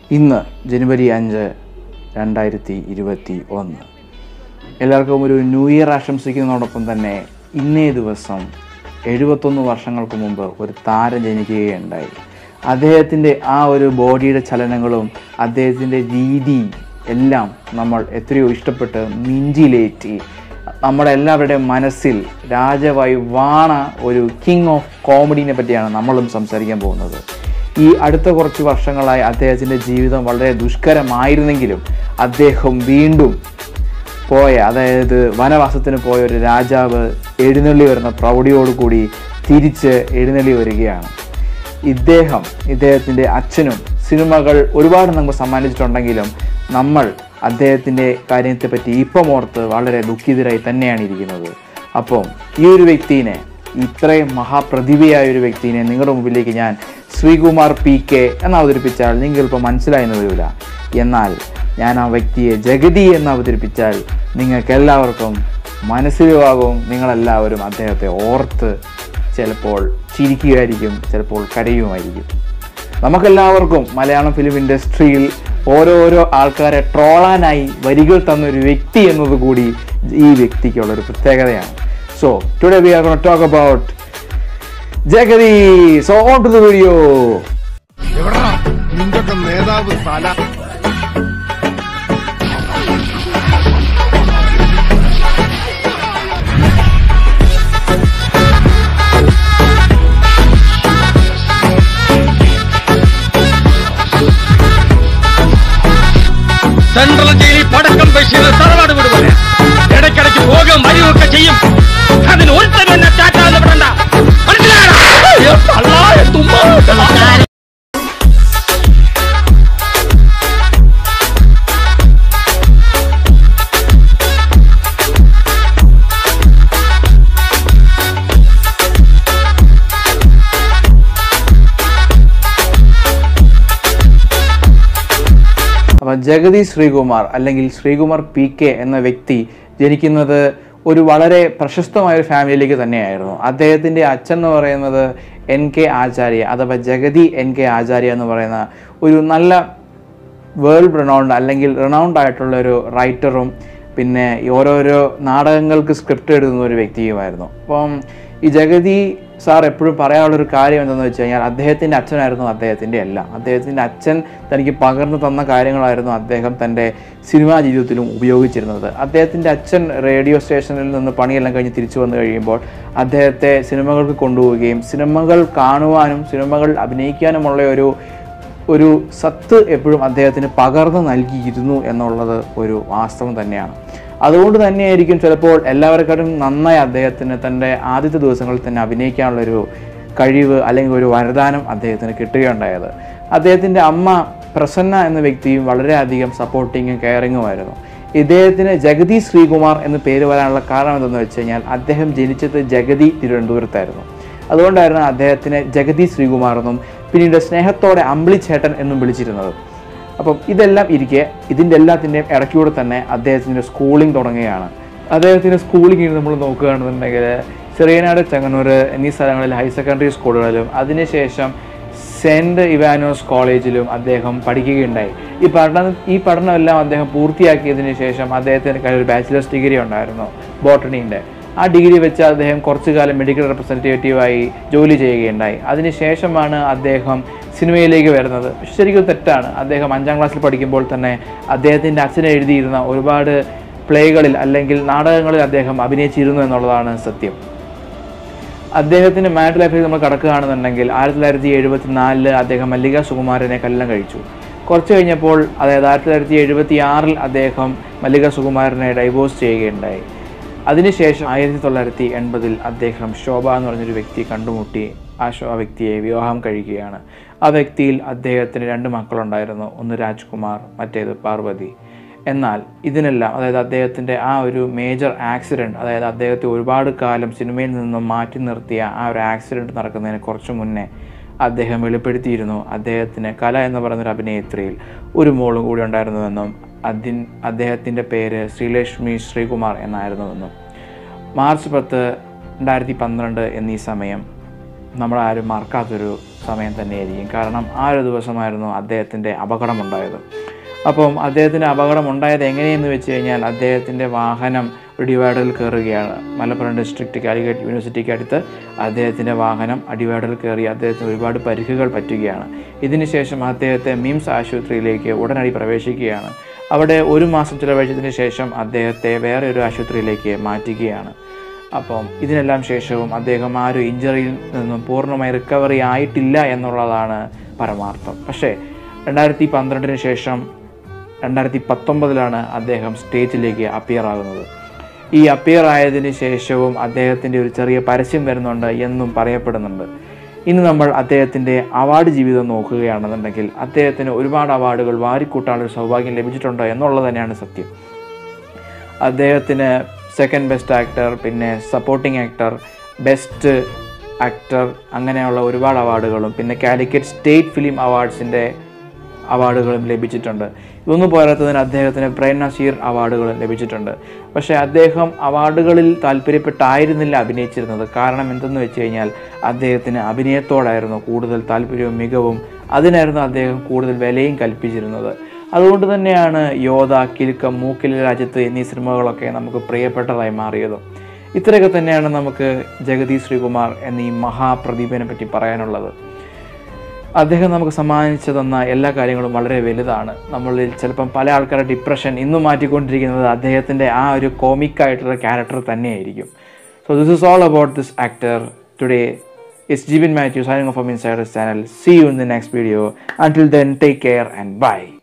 ഇന്ന് ജനുവരി അഞ്ച് രണ്ടായിരത്തി ഇരുപത്തി ഒന്ന് എല്ലാവർക്കും ഒരു ന്യൂ ഇയർ ആശംസിക്കുന്നതോടൊപ്പം തന്നെ ഇന്നേ ദിവസം എഴുപത്തൊന്ന് വർഷങ്ങൾക്ക് മുമ്പ് ഒരു താരം ജനിക്കുകയുണ്ടായി അദ്ദേഹത്തിൻ്റെ ആ ഒരു ബോഡിയുടെ ചലനങ്ങളും അദ്ദേഹത്തിൻ്റെ രീതി എല്ലാം നമ്മൾ എത്രയോ ഇഷ്ടപ്പെട്ട് മിഞ്ചിലേറ്റി നമ്മുടെ എല്ലാവരുടെയും മനസ്സിൽ രാജവായി വാണ ഒരു കിങ് ഓഫ് കോമഡിനെ പറ്റിയാണ് നമ്മളും സംസാരിക്കാൻ പോകുന്നത് ഈ അടുത്ത കുറച്ച് വർഷങ്ങളായി അദ്ദേഹത്തിൻ്റെ ജീവിതം വളരെ ദുഷ്കരമായിരുന്നെങ്കിലും അദ്ദേഹം വീണ്ടും പോയ അതായത് വനവാസത്തിന് പോയ ഒരു രാജാവ് എഴുന്നള്ളി വരുന്ന പ്രൗഢിയോടുകൂടി തിരിച്ച് എഴുന്നള്ളി വരികയാണ് ഇദ്ദേഹം ഇദ്ദേഹത്തിൻ്റെ അച്ഛനും സിനിമകൾ ഒരുപാട് നമുക്ക് സമ്മാനിച്ചിട്ടുണ്ടെങ്കിലും നമ്മൾ അദ്ദേഹത്തിൻ്റെ കാര്യത്തെപ്പറ്റി ഇപ്പം ഓർത്ത് വളരെ ദുഃഖിതരായി തന്നെയാണ് ഇരിക്കുന്നത് അപ്പം ഈ ഒരു വ്യക്തിനെ ഇത്രയും മഹാപ്രതിഭയായ ഒരു വ്യക്തിനെ നിങ്ങളുടെ മുമ്പിലേക്ക് ഞാൻ ശ്രീകുമാർ പി കെ എന്ന് അവതരിപ്പിച്ചാൽ നിങ്ങൾക്ക് ഇപ്പോൾ മനസ്സിലായെന്ന് വരില്ല എന്നാൽ ഞാൻ ആ വ്യക്തിയെ ജഗതി എന്ന് അവതരിപ്പിച്ചാൽ നിങ്ങൾക്ക് എല്ലാവർക്കും മനസ്സിലുമാകും നിങ്ങളെല്ലാവരും അദ്ദേഹത്തെ ഓർത്ത് ചിലപ്പോൾ ചിരിക്കുകയായിരിക്കും ചിലപ്പോൾ കരയുമായിരിക്കും നമുക്കെല്ലാവർക്കും മലയാളം ഫിലിം ഇൻഡസ്ട്രിയിൽ ഓരോരോ ആൾക്കാരെ ട്രോളാനായി വരികൾ തന്നൊരു വ്യക്തി എന്നത് കൂടി ഈ വ്യക്തിക്കുള്ള ഒരു പ്രത്യേകതയാണ് so today we are gonna talk about Jagathy so on to the video എവിടാ നിന്റെ നേതാവ് തല സെൻട്രൽ ജയിലിൽ പടക്കം ബഷീർ തറവാട് വീട് പോലെ ഇടയ്ക്കിടയ്ക്ക് പോകും വരികയൊക്കെ ചെയ്യും അതിന് ഒരുത്തരും എന്നെ ടാറ്റാന്ന് വിടണ്ട മനസ്സിലായോ അള്ളാഹ് തുമ്മാ അപ്പം ജഗതി ശ്രീകുമാർ അല്ലെങ്കിൽ ശ്രീകുമാർ പി കെ എന്ന വ്യക്തി ജനിക്കുന്നത് ഒരു വളരെ പ്രശസ്തമായ ഒരു ഫാമിലിയിലേക്ക് തന്നെയായിരുന്നു അദ്ദേഹത്തിൻ്റെ അച്ഛൻ എന്ന് പറയുന്നത് എൻ കെ ആചാര്യ അഥവാ ജഗതി എൻ കെ ആചാര്യ എന്ന് പറയുന്ന ഒരു നല്ല വേൾഡ് റിനൗണ്ട് അല്ലെങ്കിൽ റിനൗണ്ട് ആയിട്ടുള്ള ഒരു റൈറ്ററും പിന്നെ ഈ ഓരോരോ നാടകങ്ങൾക്ക് സ്ക്രിപ്റ്റ് എഴുതുന്ന ഒരു വ്യക്തിയുമായിരുന്നു അപ്പം ഈ ജഗതി സാർ എപ്പോഴും പറയാനുള്ളൊരു കാര്യം എന്തെന്ന് വെച്ച് കഴിഞ്ഞാൽ അദ്ദേഹത്തിൻ്റെ അച്ഛനായിരുന്നു അദ്ദേഹത്തിൻ്റെ എല്ലാം അദ്ദേഹത്തിൻ്റെ അച്ഛൻ തനിക്ക് പകർന്നു തന്ന കാര്യങ്ങളായിരുന്നു അദ്ദേഹം തൻ്റെ സിനിമാ ജീവിതത്തിലും ഉപയോഗിച്ചിരുന്നത് അദ്ദേഹത്തിൻ്റെ അച്ഛൻ റേഡിയോ സ്റ്റേഷനിൽ നിന്ന് പണിയെല്ലാം കഴിഞ്ഞ് തിരിച്ചു വന്നു കഴിയുമ്പോൾ അദ്ദേഹത്തെ സിനിമകൾക്ക് കൊണ്ടുപോവുകയും സിനിമകൾ കാണുവാനും സിനിമകൾ അഭിനയിക്കാനുമുള്ള ഒരു ഒരു സത്ത് എപ്പോഴും അദ്ദേഹത്തിന് പകർന്നു നൽകിയിരുന്നു എന്നുള്ളത് ഒരു വാസ്തവം തന്നെയാണ് അതുകൊണ്ട് തന്നെയായിരിക്കും ചിലപ്പോൾ എല്ലാവർക്കും നന്നായി അദ്ദേഹത്തിന് തൻ്റെ ആദ്യത്തെ ദിവസങ്ങളിൽ തന്നെ അഭിനയിക്കാനുള്ളൊരു കഴിവ് അല്ലെങ്കിൽ ഒരു വരദാനം അദ്ദേഹത്തിന് കിട്ടുകയുണ്ടായത് അദ്ദേഹത്തിൻ്റെ അമ്മ പ്രസന്ന എന്ന വ്യക്തിയും വളരെയധികം സപ്പോർട്ടിങ്ങും കെയറിങ്ങുമായിരുന്നു ഇദ്ദേഹത്തിന് ജഗതി ശ്രീകുമാർ എന്ന് പേര് വരാനുള്ള കാരണം എന്തെന്ന് വെച്ച് കഴിഞ്ഞാൽ അദ്ദേഹം ജനിച്ചത് ജഗതി തിരുവനന്തപുരത്തായിരുന്നു അതുകൊണ്ടായിരുന്നു അദ്ദേഹത്തിനെ ജഗതി ശ്രീകുമാർ എന്നും പിന്നീട് സ്നേഹത്തോടെ അമ്പിളിച്ചേട്ടൻ എന്നും വിളിച്ചിരുന്നത് അപ്പം ഇതെല്ലാം ഇരിക്കെ ഇതിൻ്റെ എല്ലാത്തിൻ്റെയും ഇടയ്ക്കൂടെ തന്നെ അദ്ദേഹത്തിൻ്റെ സ്കൂളിംഗ് തുടങ്ങുകയാണ് അദ്ദേഹത്തിൻ്റെ സ്കൂളിംഗ് നമ്മൾ നോക്കുകയാണെന്നുണ്ടെങ്കിൽ ചെറിയനാട് ചെങ്ങന്നൂർ എന്നീ സ്ഥലങ്ങളിൽ ഹയർ സെക്കൻഡറി സ്കൂളുകളിലും അതിനുശേഷം സെൻറ്റ് ഇവാനോസ് കോളേജിലും അദ്ദേഹം പഠിക്കുകയുണ്ടായി ഈ പഠനം ഈ പഠനമെല്ലാം അദ്ദേഹം പൂർത്തിയാക്കിയതിന് ശേഷം അദ്ദേഹത്തിന് കയ്യിൽ ഒരു ബാച്ചിലേഴ്സ് ഡിഗ്രി ഉണ്ടായിരുന്നു ബോട്ടണീൻ്റെ ആ ഡിഗ്രി വെച്ച് അദ്ദേഹം കുറച്ചു കാലം മെഡിക്കൽ റെപ്രസെൻറ്റേറ്റീവായി ജോലി ചെയ്യുകയുണ്ടായി അതിനുശേഷമാണ് അദ്ദേഹം സിനിമയിലേക്ക് വരുന്നത് പക്ഷെ ശരിക്കും തെറ്റാണ് അദ്ദേഹം അഞ്ചാം ക്ലാസ്സിൽ പഠിക്കുമ്പോൾ തന്നെ അദ്ദേഹത്തിൻ്റെ അച്ഛൻ എഴുതിയിരുന്ന ഒരുപാട് പ്ലേകളിൽ അല്ലെങ്കിൽ നാടകങ്ങളിൽ അദ്ദേഹം അഭിനയിച്ചിരുന്നു എന്നുള്ളതാണ് സത്യം അദ്ദേഹത്തിൻ്റെ മാരിഡ് ലൈഫിൽ നമ്മൾ കടക്കുകയാണെന്നുണ്ടെങ്കിൽ ആയിരത്തി തൊള്ളായിരത്തി എഴുപത്തി നാലില് അദ്ദേഹം മല്ലിക സുകുമാരനെ കല്യാണം കഴിച്ചു കുറച്ച് കഴിഞ്ഞപ്പോൾ അതായത് ആയിരത്തി തൊള്ളായിരത്തി എഴുപത്തി ആറിൽ അദ്ദേഹം മല്ലിക സുകുമാരനെ ഡൈവോഴ്സ് ചെയ്യുകയുണ്ടായി അതിനുശേഷം ആയിരത്തി തൊള്ളായിരത്തി എൺപതിൽ അദ്ദേഹം ശോഭ എന്ന് പറഞ്ഞൊരു വ്യക്തിയെ കണ്ടുമുട്ടി ആ ശോ ആ വ്യക്തിയെ വിവാഹം കഴിക്കുകയാണ് ആ വ്യക്തിയിൽ അദ്ദേഹത്തിന് രണ്ട് മക്കളുണ്ടായിരുന്നു ഒന്ന് രാജ്കുമാർ മറ്റേത് പാർവതി എന്നാൽ ഇതിനെല്ലാം അതായത് അദ്ദേഹത്തിൻ്റെ ആ ഒരു മേജർ ആക്സിഡൻറ്റ് അതായത് അദ്ദേഹത്തെ ഒരുപാട് കാലം സിനിമയിൽ നിന്നും മാറ്റി നിർത്തിയ ആ ഒരു ആക്സിഡൻറ്റ് നടക്കുന്നതിന് കുറച്ച് മുന്നേ അദ്ദേഹം വെളിപ്പെടുത്തിയിരുന്നു അദ്ദേഹത്തിന് കല എന്ന് പറയുന്നൊരു അഭിനേത്രിയിൽ ഒരു മോളും കൂടി ഉണ്ടായിരുന്നുവെന്നും അതിൻ അദ്ദേഹത്തിൻ്റെ പേര് ശ്രീലക്ഷ്മി ശ്രീകുമാർ എന്നായിരുന്നുവെന്നും മാർച്ച് പത്ത് രണ്ടായിരത്തി പന്ത്രണ്ട് എന്നീ സമയം നമ്മളാരും മറക്കാത്തൊരു സമയം തന്നെയായിരിക്കും കാരണം ആ ഒരു ദിവസമായിരുന്നു അദ്ദേഹത്തിൻ്റെ അപകടമുണ്ടായത് അപ്പം അദ്ദേഹത്തിൻ്റെ അപകടം ഉണ്ടായത് എങ്ങനെയെന്ന് വെച്ച് കഴിഞ്ഞാൽ അദ്ദേഹത്തിൻ്റെ വാഹനം ഒരു ഡിവൈഡറിൽ കയറുകയാണ് മലപ്പുറം ഡിസ്ട്രിക്റ്റ് കാലിക്കറ്റ് യൂണിവേഴ്സിറ്റിക്ക് അടുത്ത് അദ്ദേഹത്തിൻ്റെ വാഹനം ഡിവൈഡറിൽ കയറി അദ്ദേഹത്തിന് ഒരുപാട് പരിക്കുകൾ പറ്റുകയാണ് ഇതിനുശേഷം അദ്ദേഹത്തെ മിംസ് ആശുപത്രിയിലേക്ക് ഉടനടി പ്രവേശിക്കുകയാണ് അവിടെ ഒരു മാസം ചിലവഴിച്ചതിന് ശേഷം അദ്ദേഹത്തെ വേറെ ഒരു ആശുപത്രിയിലേക്ക് മാറ്റുകയാണ് അപ്പം ഇതിനെല്ലാം ശേഷവും അദ്ദേഹം ആ ഒരു ഇഞ്ചറിയിൽ നിന്നും പൂർണ്ണമായി റിക്കവറി ആയിട്ടില്ല എന്നുള്ളതാണ് പരമാർത്ഥം പക്ഷേ രണ്ടായിരത്തി പന്ത്രണ്ടിന് ശേഷം രണ്ടായിരത്തി പത്തൊമ്പതിലാണ് അദ്ദേഹം സ്റ്റേജിലേക്ക് അപ്പിയർ ആകുന്നത് ഈ അപ്പിയർ ആയതിനു ശേഷവും അദ്ദേഹത്തിൻ്റെ ഒരു ചെറിയ പരസ്യം വരുന്നുണ്ട് എന്നും പറയപ്പെടുന്നുണ്ട് ഇന്ന് നമ്മൾ അദ്ദേഹത്തിൻ്റെ അവാർഡ് ജീവിതം നോക്കുകയാണെന്നുണ്ടെങ്കിൽ അദ്ദേഹത്തിന് ഒരുപാട് അവാർഡുകൾ വാരിക്കൂട്ടാനുള്ള സൗഭാഗ്യം ലഭിച്ചിട്ടുണ്ട് എന്നുള്ളത് തന്നെയാണ് സത്യം അദ്ദേഹത്തിന് സെക്കൻഡ് ബെസ്റ്റ് ആക്ടർ പിന്നെ സപ്പോർട്ടിംഗ് ആക്ടർ ബെസ്റ്റ് ആക്ടർ അങ്ങനെയുള്ള ഒരുപാട് അവാർഡുകളും പിന്നെ കാലിക്കറ്റ് സ്റ്റേറ്റ് ഫിലിം അവാർഡ്സിൻ്റെ അവാർഡുകളും ലഭിച്ചിട്ടുണ്ട് ഇതൊന്നും പോരാത്തതിന് അദ്ദേഹത്തിന് പ്രേം നസീർ അവാർഡുകളും ലഭിച്ചിട്ടുണ്ട് പക്ഷേ അദ്ദേഹം അവാർഡുകളിൽ താല്പര്യപ്പെട്ടായിരുന്നില്ല അഭിനയിച്ചിരുന്നത് കാരണം എന്തെന്ന് വെച്ച് കഴിഞ്ഞാൽ അദ്ദേഹത്തിന് അഭിനയത്തോടായിരുന്നു കൂടുതൽ താല്പര്യവും മികവും അതിനായിരുന്നു അദ്ദേഹം കൂടുതൽ വിലയും കൽപ്പിച്ചിരുന്നത് അതുകൊണ്ട് തന്നെയാണ് യോധ കിലുക്കം മൂക്കിലെ രാജ്യത്ത് എന്നീ സിനിമകളൊക്കെ നമുക്ക് പ്രിയപ്പെട്ടതായി മാറിയതും ഇത്രയൊക്കെ തന്നെയാണ് നമുക്ക് ജഗതി ശ്രീകുമാർ എന്നീ മഹാപ്രദീപനെ പറ്റി പറയാനുള്ളത് അദ്ദേഹം നമുക്ക് സമ്മാനിച്ചു തന്ന എല്ലാ കാര്യങ്ങളും വളരെ വലുതാണ് നമ്മളിൽ ചിലപ്പം പല ആൾക്കാരുടെ ഡിപ്രഷൻ ഇന്നും മാറ്റിക്കൊണ്ടിരിക്കുന്നത് അദ്ദേഹത്തിൻ്റെ ആ ഒരു കോമിക്കായിട്ടുള്ള ക്യാരക്ടർ തന്നെയായിരിക്കും so this is all about this actor today it's Jibin Mathew signing off insider channel see you in the next video until then take care and by